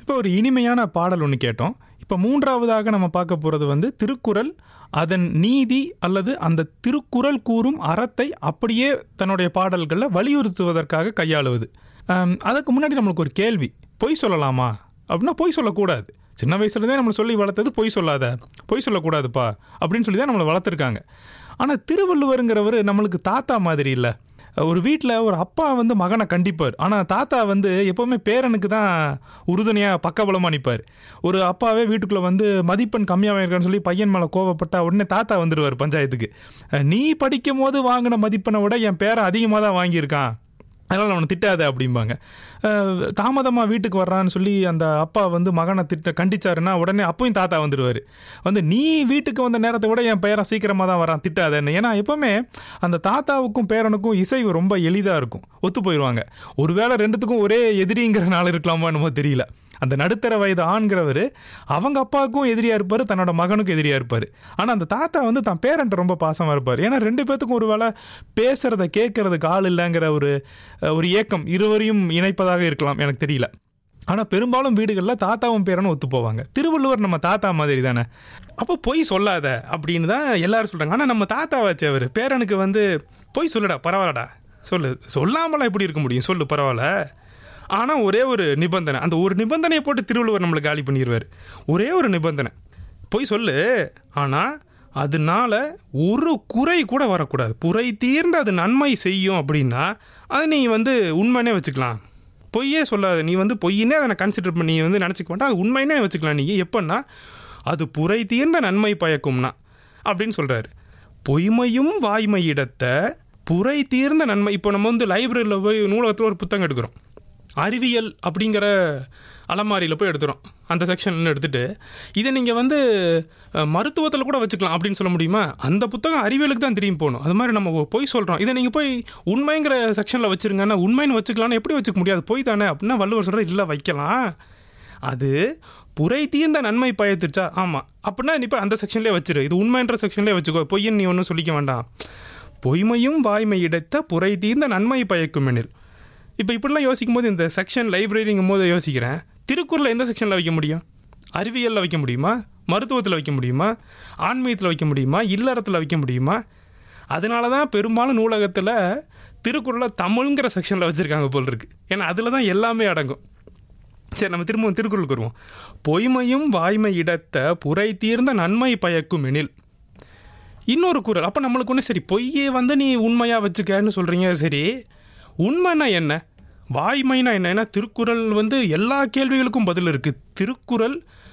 இப்போ ஒரு இனிமையான பாடல் ஒன்று கேட்டோம் இப்போ மூன்றாவதாக நம்ம பார்க்க போகிறது வந்து திருக்குறள் அதன் நீதி அல்லது அந்த திருக்குறள் கூறும் அறத்தை அப்படியே தன்னுடைய பாடல்களில் வலியுறுத்துவதற்காக கையாளுவது ஆம், அதுக்கு முன்னாடி நம்மளுக்கு ஒரு கேள்வி பொய் சொல்லலாமா அப்படின்னா பொய் சொல்லக்கூடாது சின்ன வயசுலேருந்தே நம்மளை சொல்லி வளர்த்தது பொய் சொல்லாத பொய் சொல்லக்கூடாதுப்பா அப்படின்னு சொல்லி தான் நம்மளை வளர்த்துருக்காங்க ஆனால் திருவள்ளுவருங்கிறவர் நம்மளுக்கு தாத்தா மாதிரி இல்லை ஒரு வீட்டில் ஒரு அப்பா வந்து மகனை கண்டிப்பார் ஆனால் தாத்தா வந்து எப்போவுமே பேரனுக்கு தான் உறுதுணையாக பக்கபலமாக நிற்பார் ஒரு அப்பாவே வீட்டுக்குள்ளே வந்து மதிப்பெண் கம்மியாக இருக்கான்னு சொல்லி பையன் மேலே கோவப்பட்டா உடனே தாத்தா வந்துடுவார் பஞ்சாயத்துக்கு அஹ், நீ படிக்கும் போது வாங்கின மதிப்பெண்ணை விட என் பேரன் அதிகமாக தான் வாங்கியிருக்கான் அதனால் அவனை திட்டாத அப்படிம்பாங்க தாமதமாக வீட்டுக்கு வர்றான்னு சொல்லி அந்த அப்பா வந்து மகனை திட்ட கண்டிச்சாருன்னா உடனே அப்பயும் தாத்தா வந்துடுவார் வந்து நீ வீட்டுக்கு வந்த நேரத்தை விட என் பேரன் சீக்கிரமாக தான் வரான் திட்டாதன்னு ஏன்னா எப்போவுமே அந்த தாத்தாவுக்கும் பேரனுக்கும் இசைவு ரொம்ப எளிதாக இருக்கும் ஒத்து போயிடுவாங்க ஒருவேளை ரெண்டுத்துக்கும் ஒரே எதிரிங்கிற நாள் இருக்கலாமோ என்னமோ தெரியல அந்த நடுத்தர வயது ஆண்கிறவர் அவங்க அப்பாவுக்கும் எதிரியாக இருப்பார் தன்னோட மகனுக்கும் எதிரியாக இருப்பார் ஆனால் அந்த தாத்தா வந்து தான் பேரண்ட்டை ரொம்ப பாசமாக இருப்பார் ஏன்னா ரெண்டு பேத்துக்கும் ஒரு வேளை பேசுகிறத கேட்கறதுக்கு ஆள் இல்லைங்கிற ஒரு ஒரு ஏக்கம் இருவரையும் இணைப்பதாக இருக்கலாம் எனக்கு தெரியல ஆனால் பெரும்பாலும் வீடுகளில் தாத்தாவும் பேரனும் ஒத்து போவாங்க திருவள்ளுவர் நம்ம தாத்தா மாதிரி தானே அப்போ பொய் சொல்லாத அப்படின்னு தான் எல்லாரும் சொல்கிறாங்க ஆனால் நம்ம தாத்தா வச்சு அவர் பேரனுக்கு வந்து பொய் சொல்லுடா பரவாயில்லடா சொல்லு சொல்லாமலாம் எப்படி இருக்க முடியும் சொல்லு பரவாயில்ல ஆனால் ஒரே ஒரு நிபந்தனை அந்த ஒரு நிபந்தனையை போட்டு திருவள்ளுவர் நம்மளை காலி பண்ணிடுவார் ஒரே ஒரு நிபந்தனை போய் சொல்லு ஆனால் அதனால ஒரு குறை கூட வரக்கூடாது குறை தீர்ந்து அது நன்மை செய்யும் அப்படின்னா அதை நீ வந்து உண்மைனே வச்சுக்கலாம் பொய்யே சொல்லாத நீ வந்து பொய்யினே அதை கன்சிடர் பண்ணி வந்து நினச்சிக்க மாட்டா அது உண்மைனே வச்சுக்கலாம் நீ எப்படின்னா அது புரை தீர்ந்த நன்மை பயக்கும்னா அப்படின்னு சொல்கிறாரு பொய்மையும் வாய்மையிடத்த புரை தீர்ந்த நன்மை இப்போ நம்ம வந்து லைப்ரரியில் போய் நூலகத்தில் ஒரு புத்தகம் எடுக்கிறோம் அறிவியல் அப்படிங்கிற அலமாரியில் போய் எடுத்துகிறோம் அந்த செக்ஷன் எடுத்துட்டு இதை நீங்கள் வந்து மருத்துவத்தில் கூட வச்சுக்கலாம் அப்படின்னு சொல்ல முடியுமா அந்த புத்தகம் அறிவியலுக்கு தான் திரும்பி போகணும் அது மாதிரி நம்ம போய் சொல்கிறோம் இதை நீங்கள் போய் உண்மைங்கிற செக்ஷனில் வச்சுருங்கன்னா உண்மைன்னு வச்சுக்கலாம்னு எப்படி வச்சுக்க முடியாது போய் தானே அப்படின்னா வள்ளுவர் சொல்கிற இல்லை வைக்கலாம் அது புரை தீர்ந்த நன்மை பயத்துச்சா ஆமாம் அப்படின்னா நீ இப்போ அந்த செக்ஷன்லேயே வச்சிரு இது உண்மைன்ற செக்ஷன்லேயே வச்சுக்கோ பொய்யன் நீ ஒன்றும் சொல்லிக்க வேண்டாம் பொய்மையும் வாய்மை இடத்த புரை தீர்ந்த நன்மை பயக்கும் எனில் இப்போ இப்படிலாம் யோசிக்கும் போது இந்த செக்ஷன் லைப்ரரிங்கும் போது யோசிக்கிறேன் திருக்குறளை எந்த செக்ஷனில் வைக்க முடியும் அறிவியலில் வைக்க முடியுமா மருத்துவத்தில் வைக்க முடியுமா ஆன்மீகத்தில் வைக்க முடியுமா இல்லறத்தில் வைக்க முடியுமா அதனால தான் பெரும்பாலும் நூலகத்தில் திருக்குறளை தமிழ்ங்கிற செக்ஷனில் வச்சுருக்காங்க போல் இருக்கு ஏன்னா அதில் தான் எல்லாமே அடங்கும் சரி நம்ம திரும்பவும் திருக்குறளுக்கு வருவோம் பொய்மையும் வாய்மை இடத்த புரை தீர்ந்த நன்மை பயக்கும் எனில் இன்னொரு குரல் அப்போ நம்மளுக்கு ஒன்று சரி பொய்யே வந்து நீ உண்மையாக வச்சுக்கன்னு சொல்கிறீங்க சரி உண்மைன்னா என்ன வாய்மைனா என்ன ஏன்னா திருக்குறள் வந்து எல்லா கேள்விகளுக்கும் பதில் இருக்குது திருக்குறள்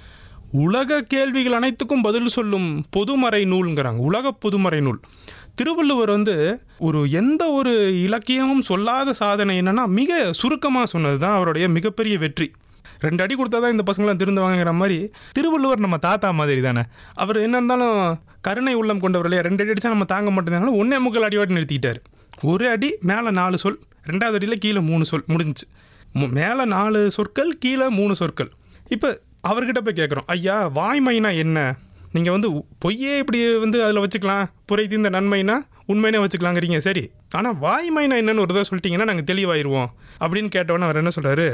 உலக கேள்விகள் அனைத்துக்கும் பதில் சொல்லும் பொதுமறை நூல்ங்கிறாங்க உலக பொதுமறை நூல் திருவள்ளுவர் வந்து ஒரு எந்த ஒரு இலக்கியமும் சொல்லாத சாதனை என்னன்னா மிக சுருக்கமாக சொன்னது தான் அவருடைய மிகப்பெரிய வெற்றி ரெண்டு அடி கொடுத்தா தான் இந்த பசங்களாம் திருந்துவாங்கிற மாதிரி திருவள்ளுவர் நம்ம தாத்தா மாதிரி தானே அவர் என்ன இருந்தாலும் கருணை உள்ளம் கொண்டவர் இல்லையா ரெண்டு அடி அடிச்சா நம்ம தாங்க மாட்டேனாலும் ஒன்றே முக்கால் அடிவாட்டி நிறுத்திக்கிட்டார் ஒரு அடி மேலே நாலு சொல் ரெண்டாவது அடியில் கீழே மூணு சொல் முடிஞ்சுச்சு மு- மேலே நாலு சொற்கள் கீழே மூணு சொற்கள் இப்போ அவர்கிட்ட போய் கேட்குறோம் ஐயா வாய்மைனா என்ன நீங்கள் வந்து உ- பொய்யே இப்படி வந்து அதில் வச்சுக்கலாம் புரை தீர்ந்த நன்மைனா உண்மைனே வச்சுக்கலாங்கிறீங்க சரி ஆனால் வாய்மைனா என்னன்னு ஒரு தடவை சொல்லிட்டீங்கன்னா நாங்கள் தெளிவாயிருவோம் அப்படின்னு கேட்டவொன்னே அவர் என்ன சொல்கிறாரு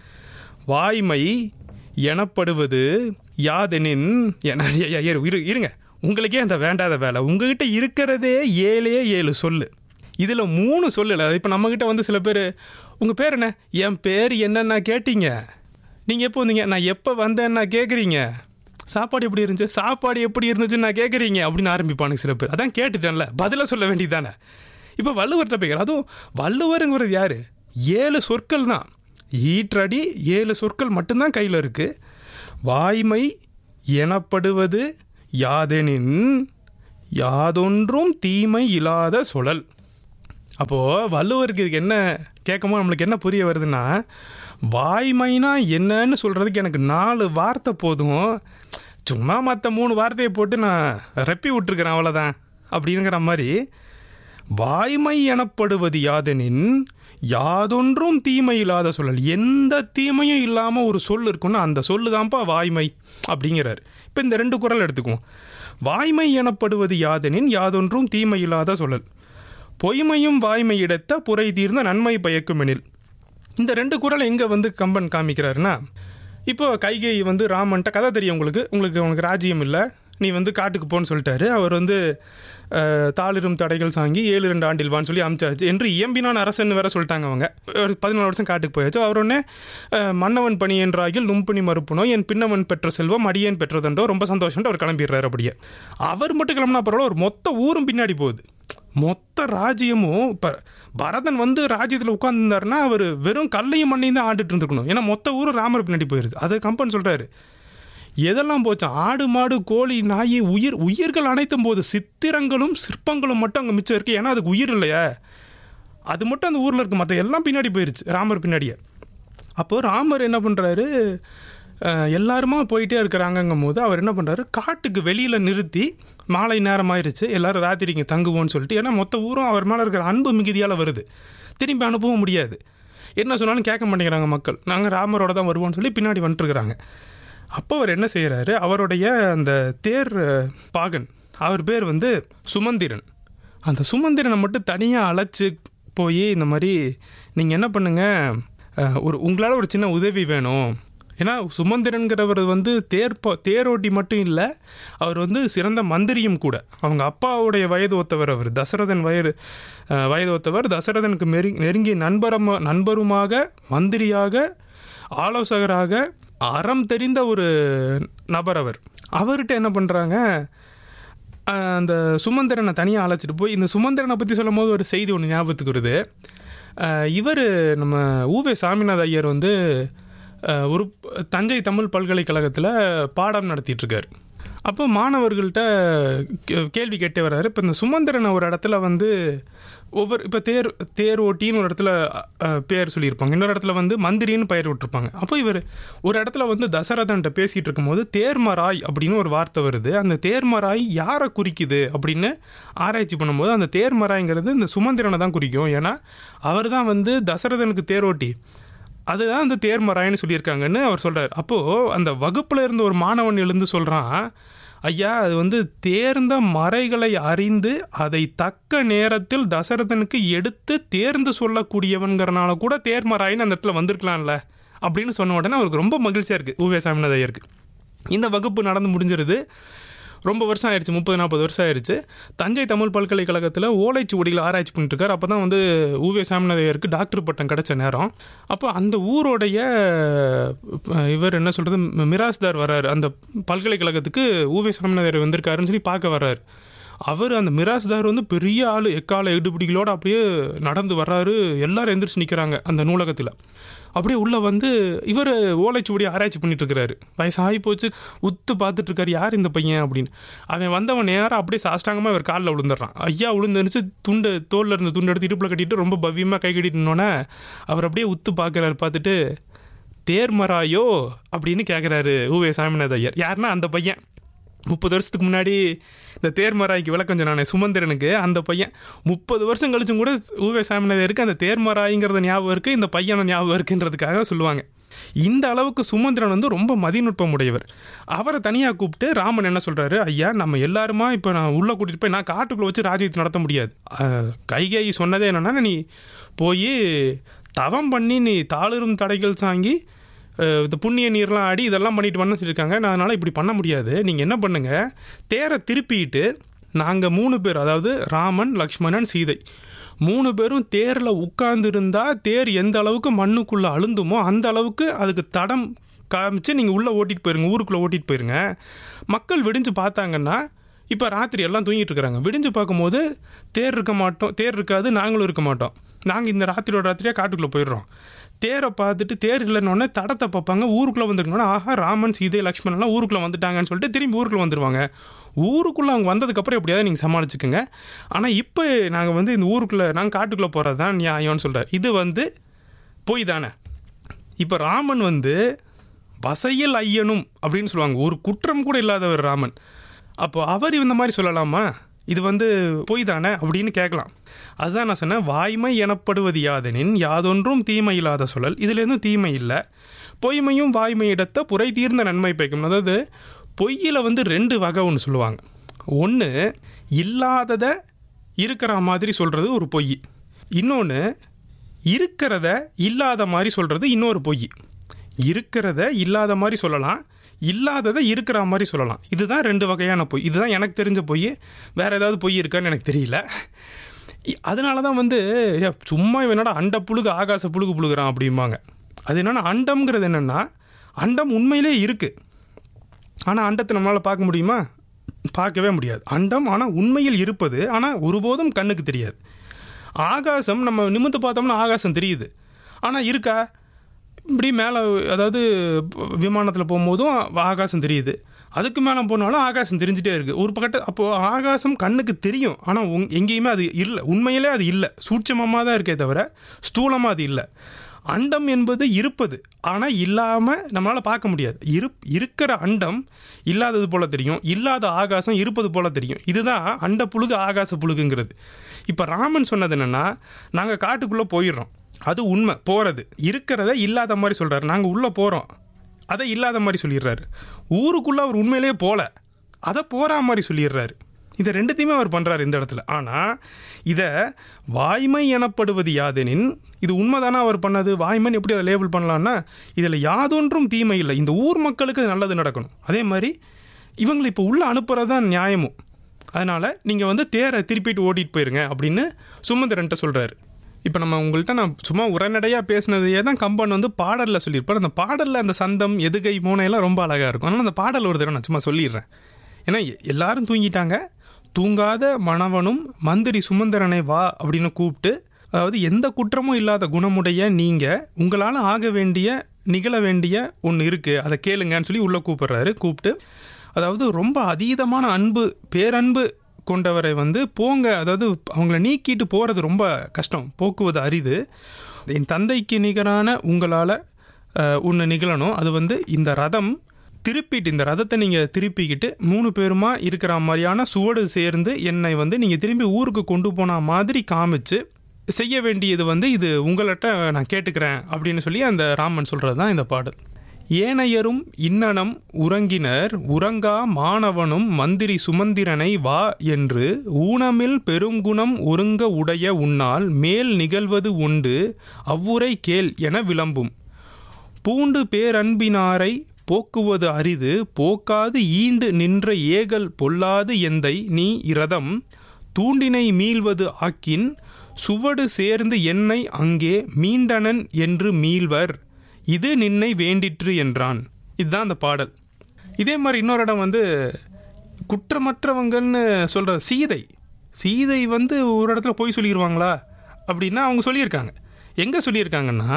வாய்மை எனப்படுவது யாதெனின் என- ஐயா, ஐயா, இரு இருங்க உங்களுக்கே அந்த வேண்டாத வேலை உங்ககிட்ட இருக்கிறதே ஏழே ஏழு சொல்லு இதில் மூணு சொல்லல இப்போ நம்மக்கிட்ட வந்து சில பேர் உங்கள் பேர் என்ன என் பேர் என்னென்ன கேட்டீங்க நீங்கள் எப்போ வந்தீங்க நான் எப்போ வந்தேன்னா கேட்குறீங்க சாப்பாடு எப்படி இருந்துச்சு சாப்பாடு எப்படி இருந்துச்சுன்னு நான் கேட்குறீங்க அப்படின்னு ஆரம்பிப்பானுங்க சில பேர் அதான் கேட்டுட்டேன்ல பதிலாக சொல்ல வேண்டியதானே இப்போ வள்ளுவர்கிட்ட போய் கேக்குறேன். அதுவும் வள்ளுவருங்கிறது யார் ஏழு சொற்கள் தான் ஈற்றடி ஏழு சொற்கள் மட்டும்தான் கையில் இருக்குது வாய்மை எனப்படுவது யாதெனின் யாதொன்றும் தீமை இல்லாத சுழல் அப்போது வள்ளுவருக்கு இதுக்கு என்ன கேட்கும்போது நம்மளுக்கு என்ன புரிய வருதுன்னா வாய்மைனா என்னன்னு சொல்கிறதுக்கு எனக்கு நாலு வார்த்தை போதும் சும்மா மற்ற மூணு வார்த்தையை போட்டு நான் ரெப்பி விட்டுருக்கிறேன் அவ்வளோதான் அப்படிங்கிற மாதிரி வாய்மை எனப்படுவது யாதெனின் யாதொன்றும் தீமை இல்லாத சொல்லல் எந்த தீமையும் இல்லாமல் ஒரு சொல் இருக்குன்னா அந்த சொல்லு தான்ப்பா வாய்மை அப்படிங்கிறார் இப்போ இந்த ரெண்டு குறள் எடுத்துக்குவோம் வாய்மை எனப்படுவது யாதெனின் யாதொன்றும் தீமை இல்லாத சொல்லல் பொய்மையும் வாய்மை இடத்த புரை தீர்ந்த நன்மை பயக்குமெனில் இந்த ரெண்டு குறளை எங்கே வந்து கம்பன் காமிக்கிறாருன்னா இப்போ கைகை வந்து ராமன்ட்ட கதை தெரியும் உங்களுக்கு உங்களுக்கு உனக்கு ராஜ்யம் இல்லை நீ வந்து காட்டுக்கு போன்னு சொல்லிட்டாரு அவர் வந்து அஹ், தாளிரும் தடைகள் சாங்கி ஏழு ரெண்டு ஆண்டில் வான்னு சொல்லி அமிச்சாச்சு என்று இயம்பினான் அரசன் வேற சொல்லிட்டாங்க அவங்க ஒரு பதினாலு வருஷம் காட்டுக்கு போயாச்சு அவர் உடனே அஹ், மன்னவன் பணி என்றாகில் நும்பணி மறுப்புனோ என் பின்னவன் பெற்ற செல்வம் அடியேன் பெற்றதென்றோ ரொம்ப சந்தோஷம்ட்டு அவர் கிளம்பிடுறாரு அப்படியே அவர் மட்டும் கிளம்புனா பரவாயில்ல ஒரு மொத்த ஊரும் பின்னாடி போகுது மொத்த ராஜ்யமும் இப்போ பரதன் வந்து ராஜ்யத்தில் உட்காந்துருந்தாருன்னா அவர் வெறும் கல்லையும் மண்ணையும் தான் ஆண்டுட்டு இருந்திருக்கணும் ஏன்னா மொத்த ஊரும் ராமர் பின்னாடி போயிருது அது கம்பன் சொல்கிறாரு எதெல்லாம் போச்சு ஆடு மாடு கோழி நாய் உயிர் உயிர்கள் அனைத்தும் போது சித்திரங்களும் சிற்பங்களும் மட்டும் அங்கே மிச்சம் இருக்கு ஏன்னா அதுக்கு உயிர் இல்லையா அது மட்டும் அந்த ஊரில் இருக்கு மற்ற எல்லாம் பின்னாடி போயிருச்சு ராமர் பின்னாடியே அப்போது ராமர் என்ன பண்ணுறாரு எல்லாருமா போயிட்டே இருக்கிறாங்கங்கும் போது அவர் என்ன பண்ணுறாரு காட்டுக்கு வெளியில் நிறுத்தி மாலை நேரம் ஆயிருச்சு எல்லாரும் ராத்திரி இங்கே தங்குவோம்னு சொல்லிட்டு ஏன்னா மொத்த ஊரும் அவர் மேலே இருக்கிற அன்பு மிகுதியால் வருது திரும்பி அனுப்பவும் முடியாது என்ன சொன்னாலும் கேட்க மாட்டேங்கிறாங்க மக்கள் நாங்கள் ராமரோட தான் வருவோம்னு சொல்லி பின்னாடி வந்துட்டுருக்குறாங்க அப்போ அவர் என்ன செய்கிறாரு அவருடைய அந்த தேர் அஹ், பாகன் அவர் பேர் வந்து சுமந்திரன் அந்த சுமந்திரனை மட்டும் தனியாக அழைச்சி போய் இந்த மாதிரி நீங்கள் என்ன பண்ணுங்க அஹ், ஒரு உங்களால் ஒரு சின்ன உதவி வேணும் ஏன்னா சுமந்திரன்கிறவர் வந்து தேர் ப- தேரோட்டி மட்டும் இல்லை அவர் வந்து சிறந்த மந்திரியும் கூட அவங்க அப்பாவுடைய வயது ஒத்தவர் அவர் தசரதன் வயது அஹ், வயது ஒத்தவர் தசரதனுக்கு மெரி நெருங்கிய நண்பரமா நண்பருமாக மந்திரியாக ஆலோசகராக அறம் தெரிந்த ஒரு நபர் அவர் அவர்கிட்ட என்ன பண்ணுறாங்க அந்த சுமந்திரனை தனியாக அழைச்சிட்டு போய் இந்த சுமந்திரனை பற்றி சொல்லும் போது ஒரு செய்தி ஒன்று ஞாபகத்துக்கு வருது இவர் நம்ம ஊவே சாமிநாத ஐயர் வந்து அஹ், ஒரு தஞ்சை தமிழ் பல்கலைக்கழகத்தில் பாடம் நடத்திட்டு இருக்கார் அப்போ மாணவர்கள்ட்ட கே- கேள்வி கேட்டே வர்றாரு இப்போ இந்த சுமந்திரனை ஒரு இடத்துல வந்து ஒவ்வொரு இப்போ தேர் தேர் ஓட்டின்னு ஒரு இடத்துல அஹ், பேர் சொல்லியிருப்பாங்க இன்னொரு இடத்துல வந்து மந்திரின்னு பெயர் விட்டுருப்பாங்க அப்போ இவர் ஒரு இடத்துல வந்து தசரதன்ட்ட பேசிகிட்டு இருக்கும்போது தேர்மராய் அப்படின்னு ஒரு வார்த்தை வருது அந்த தேர்மராய் யாரை குறிக்குது அப்படின்னு ஆராய்ச்சி பண்ணும்போது அந்த தேர்மராய்ங்கிறது இந்த சுமந்திரனை தான் குறிக்கும் ஏன்னா அவர் தான் வந்து தசரதனுக்கு தேரோட்டி அதுதான் அந்த தேர்மராயன்னு சொல்லியிருக்காங்கன்னு அவர் சொல்கிறார் அப்போது அந்த வகுப்பில் இருந்த ஒரு மாணவன் எழுந்து சொல்கிறான் ஐயா அது வந்து தேர்ந்த மறைகளை அறிந்து அதை தக்க நேரத்தில் தசரதனுக்கு எடுத்து தேர்ந்து சொல்லக்கூடியவன்கிறனால கூட தேர்மராயின்னு அந்த இடத்துல வந்திருக்கலாம்ல அப்படின்னு சொன்ன உடனே அவருக்கு ரொம்ப மகிழ்ச்சியாக இருக்குது ஊவே சாமிநாத ஐயருக்கு இந்த வகுப்பு நடந்து முடிஞ்சிருது ரொம்ப வருஷம் ஆயிடுச்சு முப்பது நாற்பது வருஷம் ஆயிடுச்சு தஞ்சை தமிழ் பல்கலைக்கழகத்தில் ஓலைச்சுவடிகள் ஆராய்ச்சி பண்ணிட்டு இருக்காரு அப்போ தான் வந்து ஊவே சாமிநாதையருக்கு டாக்டர் பட்டம் கிடைச்ச நேரம் அப்போ அந்த ஊரோடைய அஹ், இவர் என்ன சொல்கிறது மிராஸ்தார் வர்றாரு அந்த பல்கலைக்கழகத்துக்கு ஊவே சாமிநாதையர் வந்திருக்காருன்னு சொல்லி பார்க்க வர்றாரு அவர் அந்த மிராஸ்தார் வந்து பெரிய ஆள் எக்கால எடுபிடிகளோடு அப்படியே நடந்து வர்றாரு எல்லாரும் எந்திரிச்சு நிற்கிறாங்க அந்த நூலகத்தில் அப்படியே உள்ளே வந்து இவர் ஓலைச்சுவடி ஆராய்ச்சி பண்ணிட்டு இருக்கிறாரு வயசு ஆகி போச்சு உத்து பார்த்துட்டு இருக்காரு யார் இந்த பையன் அப்படின்னு அவன் வந்தவன் நேரம் அப்படியே சாஷ்டாங்கமாக இவர் காலில் விழுந்துடுறான் ஐயா விழுந்துருச்சு துண்டு தோல்ல இருந்த துண்டு எடுத்து இடுப்பில் கட்டிட்டு ரொம்ப பவ்யமாக கை கட்டிட்டுனோடனே அவர் அப்படியே உத்து பார்க்குறாரு பார்த்துட்டு தேர்மராயோ அப்படின்னு கேட்குறாரு ஊவே சாமிநாத ஐயர் யாருன்னா அந்த பையன் முப்பது வருஷத்துக்கு முன்னாடி இந்த தேர்மராய்க்கு விளக்கம் சொன்னானே சுமந்திரனுக்கு அந்த பையன் முப்பது வருஷம் கழிச்சும் கூட ஊவே சாமிநாதருக்கு அந்த தேர்மராய்ங்கிறத ஞாபகம் இருக்குது இந்த பையனை ஞாபகம் இருக்குன்றதுக்காக சொல்லுவாங்க இந்த அளவுக்கு சுமந்திரன் வந்து ரொம்ப மதிநுட்பம் உடையவர் அவரை தனியாக கூப்பிட்டு ராமன் என்ன சொல்கிறாரு ஐயா நம்ம எல்லாருமா இப்போ நான் உள்ளே கூட்டிகிட்டு போய் நான் காட்டுக்குள்ளே வச்சு ராஜ்யத்தை நடத்த முடியாது அஹ், கைகேயி சொன்னதே என்னென்னா நீ போய் தவம் பண்ணி நீ தாளிரும் தடைகள் சாங்கி அஹ், இந்த புண்ணிய நீர்லாம் ஆடி இதெல்லாம் பண்ணிட்டு வரணும்னு சொல்லியிருக்காங்க நான் அதனால் இப்படி பண்ண முடியாது நீங்கள் என்ன பண்ணுங்கள் தேரை திருப்பிட்டு நாங்கள் மூணு பேர் அதாவது ராமன் லக்ஷ்மணன் சீதை மூணு பேரும் தேரில் உட்கார்ந்துருந்தா தேர் எந்த அளவுக்கு மண்ணுக்குள்ளே அழுந்துமோ அந்த அளவுக்கு அதுக்கு தடம் காமிச்சு நீங்கள் உள்ளே ஓட்டிகிட்டு போயிருங்க ஊருக்குள்ளே ஓட்டிகிட்டு போயிருங்க மக்கள் விடிஞ்சு பார்த்தாங்கன்னா இப்போ ராத்திரி எல்லாம் தூங்கிட்டு இருக்கிறாங்க விடிஞ்சு பார்க்கும்போது தேர் இருக்க மாட்டோம் தேர் இருக்காது நாங்களும் இருக்க மாட்டோம் நாங்கள் இந்த ராத்திரியோட ராத்திரியாக காட்டுக்குள்ளே போயிடுறோம் தேரை பார்த்துட்டு தேர் இல்லைன்னொடனே தடத்தை பார்ப்பாங்க ஊருக்குள்ளே வந்துருக்கணும்னா ஆஹா ராமன் சீதை லக்ஷ்மணன்லாம் ஊருக்குள்ளே வந்துட்டாங்கன்னு சொல்லிட்டு திரும்பி ஊருக்குள்ளே வந்துருவாங்க ஊருக்குள்ளே அவங்க வந்ததுக்கப்புறம் எப்படியாவது நீங்கள் சமாளிச்சுக்குங்க ஆனால் இப்போ நாங்கள் வந்து இந்த ஊருக்குள்ளே நாங்கள் காட்டுக்குள்ளே போகிறது தான் நியாயம்னு சொல்கிறார் இது வந்து பொய் தானே இப்போ ராமன் வந்து வசையில் ஐயனும் அப்படின்னு சொல்லுவாங்க ஒரு குற்றம் கூட இல்லாதவர் ராமன் அப்போ அவர் இந்த மாதிரி சொல்லலாமா இது வந்து பொய் தானே அப்படின்னு கேட்கலாம் அதுதான் நான் சொன்னேன் வாய்மை எனப்படுவது யாதெனின் யாதொன்றும் தீமை இல்லாத சொல்லல் இதுலேருந்து தீமை இல்லை பொய்மையும் வாய்மை இடத்த புரை தீர்ந்த நன்மை பயக்கும் அதாவது பொய்யில் வந்து ரெண்டு வகை ஒன்று சொல்லுவாங்க ஒன்று இல்லாததை இருக்கிற மாதிரி சொல்கிறது ஒரு பொய் இன்னொன்று இருக்கிறத இல்லாத மாதிரி சொல்கிறது இன்னொரு பொய் இருக்கிறத இல்லாத மாதிரி சொல்லலாம் இல்லாததை இருக்கிற மாதிரி சொல்லலாம் இதுதான் ரெண்டு வகையான பொய் இதுதான் எனக்கு தெரிஞ்ச பொய் வேற ஏதாவது பொய் இருக்கான்னு எனக்கு தெரியல இ- அதனால தான் வந்து ஏ, சும்மா இவன் என்னடா அண்ட புழுகு ஆகாச புழுகு புழுகுறான் அப்படிம்பாங்க அது என்னன்னா அண்டம்ங்கிறது என்னென்னா அண்டம் உண்மையிலே இருக்குது ஆனால் அண்டத்தை நம்மளால் பார்க்க முடியுமா பார்க்கவே முடியாது அண்டம் ஆனால் உண்மையில் இருப்பது ஆனால் ஒருபோதும் கண்ணுக்கு தெரியாது ஆகாசம் நம்ம நிமிர்ந்து பார்த்தோம்னா ஆகாசம் தெரியுது ஆனால் இருக்கா இப்படி மேலே அதாவது விமானத்தில் போகும்போதும் ஆகாசம் தெரியுது அதுக்கு மேலே போனாலும் ஆகாசம் தெரிஞ்சிட்டே இருக்குது ஒரு பக்கத்து அப்போது ஆகாசம் கண்ணுக்கு தெரியும் ஆனால் உங் எங்கேயுமே அது இல்லை உண்மையிலே அது இல்லை சூட்சமமாக தான் இருக்கே தவிர ஸ்தூலமாக அது இல்லை அண்டம் என்பது இருப்பது ஆனால் இல்லாமல் நம்மளால் பார்க்க முடியாது இரு இருக்கிற அண்டம் இல்லாதது போல தெரியும் இல்லாத ஆகாசம் இருப்பது போல தெரியும் இதுதான் அண்ட புழுகு ஆகாச புழுகுங்கிறது இப்போ ராமன் சொன்னது என்னென்னா நாங்கள் காட்டுக்குள்ளே போயிடுறோம் அது உண்மை போகிறது இருக்கிறத இல்லாத மாதிரி சொல்கிறாரு நாங்கள் உள்ளே போகிறோம் அதை இல்லாத மாதிரி சொல்லிடுறாரு ஊருக்குள்ளே அவர் உண்மையிலேயே போகல அதை போகிற மாதிரி சொல்லிடுறாரு இதை ரெண்டுத்தையுமே அவர் பண்ணுறாரு இந்த இடத்துல ஆனால் இதை வாய்மை எனப்படுவது யாதெனின் இது உண்மைதானே அவர் பண்ணது வாய்மைன்னு எப்படி அதை லேபிள் பண்ணலான்னா இதில் யாதொன்றும் தீமை இல்லை இந்த ஊர் மக்களுக்கு அது நல்லது நடக்கணும் அதே மாதிரி இவங்களை இப்போ உள்ளே அனுப்புறது தான் நியாயமும் அதனால் நீங்கள் வந்து தேரை திருப்பிட்டு ஓட்டிட்டு போயிருங்க அப்படின்னு சுமந்திரன்ட்ட சொல்கிறாரு இப்போ நம்ம உங்கள்கிட்ட நான் சும்மா உரைநடையாக பேசினதையே தான் கம்பன் வந்து பாடலில் சொல்லியிருப்பார் அந்த பாடலில் அந்த சந்தம் எதுகை மூனையெல்லாம் ரொம்ப அழகாக இருக்கும் ஆனால் அந்த பாடல் ஒரு தடவை நான் சும்மா சொல்லிடுறேன் ஏன்னா எ- எல்லாரும் தூங்கிட்டாங்க தூங்காத மணவனும் மந்திரி சுமந்திரனை வா அப்படின்னு கூப்பிட்டு அதாவது எந்த குற்றமும் இல்லாத குணமுடைய நீங்கள் உங்களால் ஆக வேண்டிய நிகழ வேண்டிய ஒன்று இருக்குது அதை கேளுங்கன்னு சொல்லி உள்ளே கூப்பிடுறாரு கூப்பிட்டு அதாவது ரொம்ப அதீதமான அன்பு பேரன்பு கொண்டவரை வந்து போங்க அதாவது அவங்கள நீக்கிட்டு போகிறது ரொம்ப கஷ்டம் போக்குவது அரிது என் தந்தைக்கு நிகரான உங்களால் ஒன்று நிகழணும் அது வந்து இந்த ரதம் திருப்பிட்டு இந்த ரதத்தை நீங்கள் திருப்பிக்கிட்டு மூணு பேருமா இருக்கிற மாதிரியான சுவடு சேர்ந்து என்னை வந்து நீங்கள் திரும்பி ஊருக்கு கொண்டு போன மாதிரி காமிச்சு செய்ய வேண்டியது வந்து இது உங்கள்கிட்ட நான் கேட்டுக்கிறேன் அப்படின்னு சொல்லி அந்த ராமன் சொல்கிறது தான் இந்த பாடல் ஏனையரும் இன்னனம் உறங்கினர் உறங்கா மாணவனும் மந்திரி சுமந்திரனை வா என்று ஊனமில் பெருங்குணம் ஒருங்க உடைய உன்னால் மேல் நிகழ்வது உண்டு அவ்வுரை கேள் என விளம்பும் பூண்டு பேரன்பினாரை போக்குவது அரிது போக்காது ஈண்டு நின்ற ஏகல் பொல்லாது எந்தை நீ இரதம் தூண்டினை மீள்வது ஆக்கின் சுவடு சேர்ந்து என்னை அங்கே மீண்டனன் என்று மீள்வர் இது நின்னை வேண்டிற்று என்றான் இதுதான் அந்த பாடல் இதே மாதிரி இன்னொரு இடம் வந்து குற்றமற்றவங்கன்னு சொல்கிற சீதை சீதை வந்து ஒரு இடத்துல போய் சொல்லிடுவாங்களா அப்படின்னா அவங்க சொல்லியிருக்காங்க எங்கே சொல்லியிருக்காங்கன்னா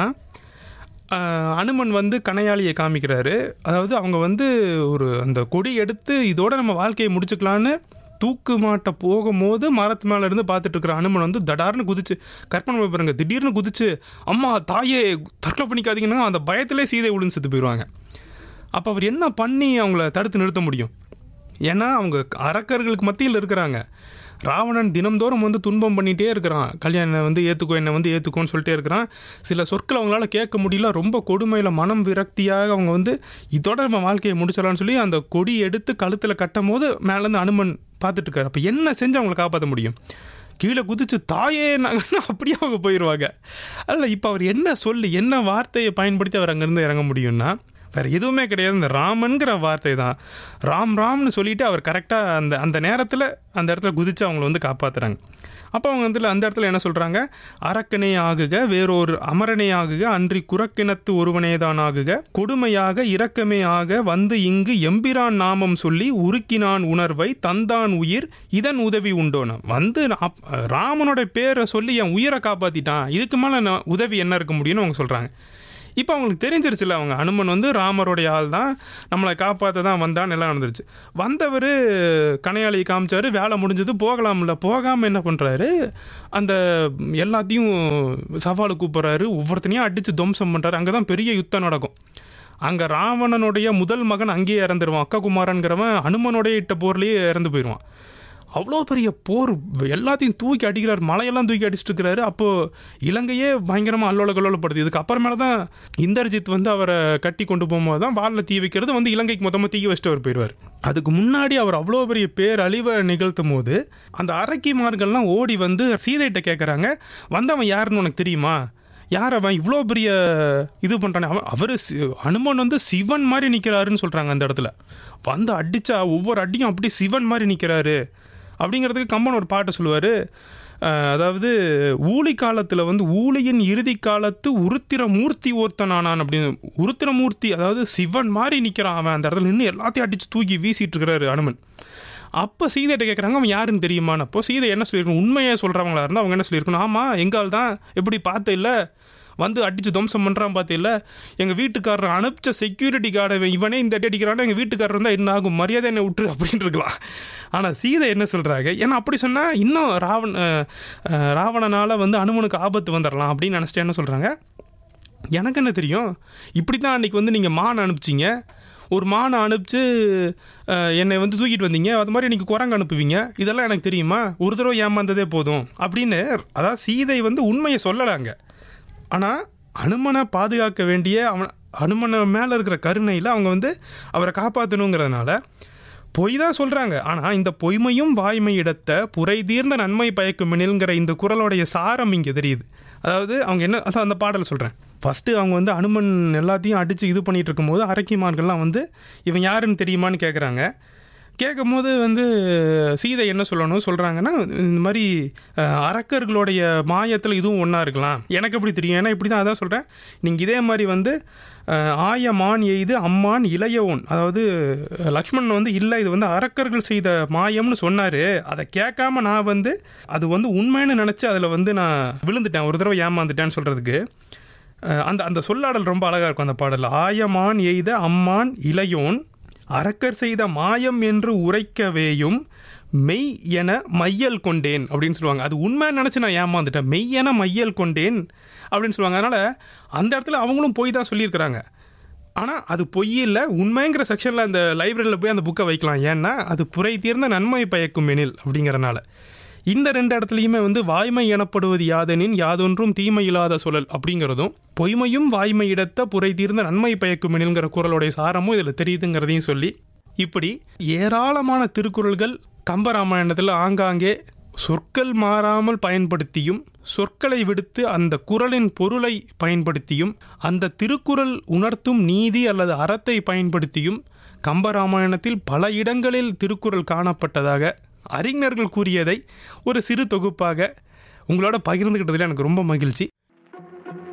ஆஹ், அனுமன் வந்து கணையாளியை காமிக்கிறாரு அதாவது அவங்க வந்து ஒரு அந்த கொடி எடுத்து இதோட நம்ம வாழ்க்கையை முடிச்சுக்கலான்னு தூக்கு மாட்ட போகும்போது மரத்து மேலே இருந்து பார்த்துட்டு இருக்கிற அனுமன் வந்து தடார்னு குதிச்சு கற்பனை பண்ணி பாருங்க திடீர்னு குதிச்சு அம்மா தாயே தற்கொலை பண்ணிக்காதீங்கன்னா அந்த பயத்திலே சீதை விழுந்து செத்து போயிடுவாங்க அப்போ அவர் என்ன பண்ணி அவங்கள தடுத்து நிறுத்த முடியும் ஏன்னா அவங்க அரக்கர்களுக்கு மத்தியில் இருக்கிறாங்க ராவணன் தினம்தோறும் வந்து துன்பம் பண்ணிகிட்டே இருக்கிறான் கல்யாணம் வந்து ஏற்றுக்கோ என்னை வந்து ஏற்றுக்கோன்னு சொல்லிட்டே இருக்கிறான் சில சொற்கள் அவங்களால கேட்க முடியல ரொம்ப கொடுமையில் மனம் விரக்தியாக அவங்க வந்து இதோட நம்ம வாழ்க்கையை முடிச்சிடலாம்னு சொல்லி அந்த கொடி எடுத்து கழுத்தில் கட்டும் போது மேலேருந்து அனுமன் பார்த்துட்டு இருக்காரு அப்போ என்ன செஞ்சு அவங்கள காப்பாற்ற முடியும் கீழே குதிச்சு தாயே நாங்கன்னா அப்படியே அவங்க போயிடுவாங்க அல்ல இப்போ அவர் என்ன சொல்லி என்ன வார்த்தையை பயன்படுத்தி அவர் அங்கேருந்து இறங்க முடியும்னா வேற எதுவுமே கிடையாது இந்த ராமன்கிற வார்த்தை தான் ராம் ராம்னு சொல்லிட்டு அவர் கரெக்டாக அந்த அந்த நேரத்தில் அந்த இடத்துல குதிச்சு அவங்கள வந்து காப்பாத்துறாங்க அப்போ அவங்க வந்து அந்த இடத்துல என்ன சொல்கிறாங்க அரக்கனே ஆகுக வேறொரு அமரனே ஆகுக அன்றி குரக்கிணத்து ஒருவனே தான் ஆகுக கொடுமையாக இரக்கமே ஆக வந்து இங்கு எம்பிரான் நாமம் சொல்லி உருக்கினான் உணர்வை தந்தான் உயிர் இதன் உதவி உண்டோன வந்து அப்- ராமனோட பேரை சொல்லி என் உயிரை காப்பாற்றிட்டான் இதுக்கு மேலே நான் உதவி என்ன இருக்க முடியும்னு அவங்க சொல்கிறாங்க இப்போ அவங்களுக்கு தெரிஞ்சிருச்சுல அவங்க அனுமன் வந்து ராமருடைய ஆள் தான் நம்மளை காப்பாற்ற தான் வந்தான்னு எல்லாம் நடந்துருச்சு வந்தவர் கனையாளியை காமிச்சாரு வேலை முடிஞ்சது போகலாம்ல போகாமல் என்ன பண்ணுறாரு அந்த எல்லாத்தையும் சவாலு கூப்பிட்றாரு ஒவ்வொருத்தனையும் அடித்து துவம்சம் பண்ணுறாரு அங்கே தான் பெரிய யுத்தம் நடக்கும் அங்கே ராவணனுடைய முதல் மகன் அங்கேயே இறந்துருவான் அக்கா குமாரன்கிறவன் அனுமனுடைய இட்ட போர்லேயே இறந்து போயிடுவான் அவ்வளோ பெரிய போர் எல்லாத்தையும் தூக்கி அடிக்கிறார் மலையெல்லாம் தூக்கி அடிச்சிட்டு இருக்கிறாரு அப்போது இலங்கையே பயங்கரமாக அல்லோல கல்லோலப்படுது இதுக்கு அப்புறமேல தான் இந்தர்ஜித் வந்து அவரை கட்டி கொண்டு போகும்போது தான் வாலில் தீ வைக்கிறது வந்து இலங்கைக்கு மொத்தமாக தீ வச்சுட்டு அவர் போயிடுவார் அதுக்கு முன்னாடி அவர் அவ்வளோ பெரிய பேரழிவை நிகழ்த்தும் போது அந்த அரக்கிமார்கள்லாம் ஓடி வந்து சீதைகிட்ட கேட்குறாங்க வந்தவன் யாருன்னு உனக்கு தெரியுமா யார் அவன் இவ்வளோ பெரிய இது பண்ணுறானே அவன் அவர் அனுமன் வந்து சிவன் மாதிரி நிற்கிறாருன்னு சொல்கிறாங்க அந்த இடத்துல வந்து அடித்தா ஒவ்வொரு அடியும் அப்படி சிவன் மாதிரி நிற்கிறாரு அப்படிங்கிறதுக்கு கம்பன் ஒரு பாட்டை சொல்லுவார் அதாவது ஊழி காலத்தில் வந்து ஊழியின் இறுதி காலத்து உருத்திர மூர்த்தி ஒருத்தனானான் அப்படின்னு உருத்திர மூர்த்தி அதாவது சிவன் மாதிரி நிற்கிறான் அவன் அந்த இடத்துல நின்று எல்லாத்தையும் அடித்து தூக்கி வீசிட்டு இருக்கிறாரு அனுமன் அப்போ சீதைகிட்ட கேட்குறாங்க அவன் யாருன்னு தெரியுமான்னு அப்போ சீதை என்ன சொல்லியிருக்கணும் உண்மையை சொல்கிறவங்களா இருந்தால் அவங்க என்ன சொல்லியிருக்கணும் ஆமாம் எங்கால் தான் எப்படி பார்த்த இல்லை வந்து அடித்து துவம்சம் பண்ணுறான் பார்த்தில்ல எங்கள் வீட்டுக்காரர் அனுப்பிச்ச செக்யூரிட்டி கார்டை இவனே இந்த அடி அடிக்கிறான்னா எங்கள் வீட்டுக்காரர் இருந்தால் என்ன ஆகும் மரியாதை என்ன விட்டுரு அப்படின்னு இருக்கலாம் ஆனால் சீதை என்ன சொல்கிறாங்க ஏன்னா அப்படி சொன்னால் இன்னும் ராவண ராவணனால் வந்து அனுமனுக்கு ஆபத்து வந்துடலாம் அப்படின்னு நினச்சிட்டு என்ன சொல்கிறாங்க எனக்கு என்ன தெரியும் இப்படி தான் அன்றைக்கி வந்து நீங்கள் மான் அனுப்பிச்சிங்க ஒரு மானை அனுப்பிச்சு என்னை வந்து தூக்கிட்டு வந்தீங்க அது மாதிரி இன்றைக்கி குரங்கு அனுப்புவீங்க இதெல்லாம் எனக்கு தெரியுமா ஒரு தடவை ஏமாந்ததே போதும் அப்படின்னு அதாவது சீதை வந்து உண்மையை சொல்லலாங்க ஆனால் அனுமனை பாதுகாக்க வேண்டிய அவன் அனுமனை மேலே இருக்கிற கருணையில் அவங்க வந்து அவரை காப்பாற்றணுங்கிறதுனால பொய் தான் சொல்கிறாங்க ஆனால் இந்த பொய்மையும் வாய்மை இடத்த புரை தீர்ந்த நன்மை பயக்கும் எனில்ங்கிற இந்த குரலோடைய சாரம் இங்கே தெரியுது அதாவது அவங்க என்ன அதான் அந்த பாடல் சொல்கிறேன் ஃபஸ்ட்டு அவங்க வந்து அனுமன் எல்லாத்தையும் அடித்து இது பண்ணிகிட்டு இருக்கும்போது அரக்கிமார்கள்லாம் வந்து இவன் யாருன்னு தெரியுமான்னு கேட்குறாங்க கேட்கும் போது வந்து சீதை என்ன சொல்லணும் சொல்கிறாங்கன்னா இந்த மாதிரி அரக்கர்களுடைய மாயத்தில் இதுவும் ஒன்றா இருக்கலாம் எனக்கு எப்படி தெரியும் ஏன்னா இப்படி தான் அதான் சொல்கிறேன் நீங்கள் இதே மாதிரி வந்து ஆய மான் எய்து அம்மான் இளையவோன் அதாவது லக்ஷ்மணன் வந்து இல்லை இது வந்து அரக்கர்கள் செய்த மாயம்னு சொன்னார் அதை கேட்காம நான் வந்து அது வந்து உண்மைன்னு நினச்சி அதில் வந்து நான் விழுந்துட்டேன் ஒரு தடவை ஏமாந்துட்டேன்னு சொல்கிறதுக்கு அந்த அந்த சொல்லாடல் ரொம்ப அழகாக இருக்கும் அந்த பாடல் ஆயமான் எய்த அம்மான் இளையோன் அரக்கர் செய்த மாயம் என்று உரைக்கவேயும் மெய் என மையல் கொண்டேன் அப்படின்னு சொல்லுவாங்க அது உண்மை நினச்சி நான் ஏமாந்துட்டேன் மெய் என மையல் கொண்டேன் அப்படின்னு சொல்லுவாங்க அதனால் அந்த இடத்துல அவங்களும் போய் தான் சொல்லியிருக்கிறாங்க ஆனால் அது பொய் இல்லை உண்மைங்கிற செக்ஷனில் அந்த லைப்ரரியில் போய் அந்த புக்கை வைக்கலாம் ஏன்னா அது புரை தீர்ந்த நன்மை பயக்கும் எனில் அப்படிங்கிறனால இந்த ரெண்டு இடத்துலையுமே வந்து வாய்மை எனப்படுவது யாதெனின் யாதொன்றும் தீமை இல்லாத சொல்லல் அப்படிங்கிறதும் பொய்மையும் வாய்மை இடத்த புரை தீர்ந்த நன்மை பயக்கும் எனில்ங்கிற குரலுடைய சாரமும் இதில் தெரியுதுங்கிறதையும் சொல்லி இப்படி ஏராளமான திருக்குறள்கள் கம்பராமாயணத்தில் ஆங்காங்கே சொற்கள் மாறாமல் பயன்படுத்தியும் சொற்களை விடுத்து அந்த குரலின் பொருளை பயன்படுத்தியும் அந்த திருக்குறள் உணர்த்தும் நீதி அல்லது அறத்தை பயன்படுத்தியும் கம்பராமாயணத்தில் பல இடங்களில் திருக்குறள் காணப்பட்டதாக அறிஞர்கள் கூறியதை ஒரு சிறு தொகுப்பாக உங்களோட பகிர்ந்துக்கிட்டதில் எனக்கு ரொம்ப மகிழ்ச்சி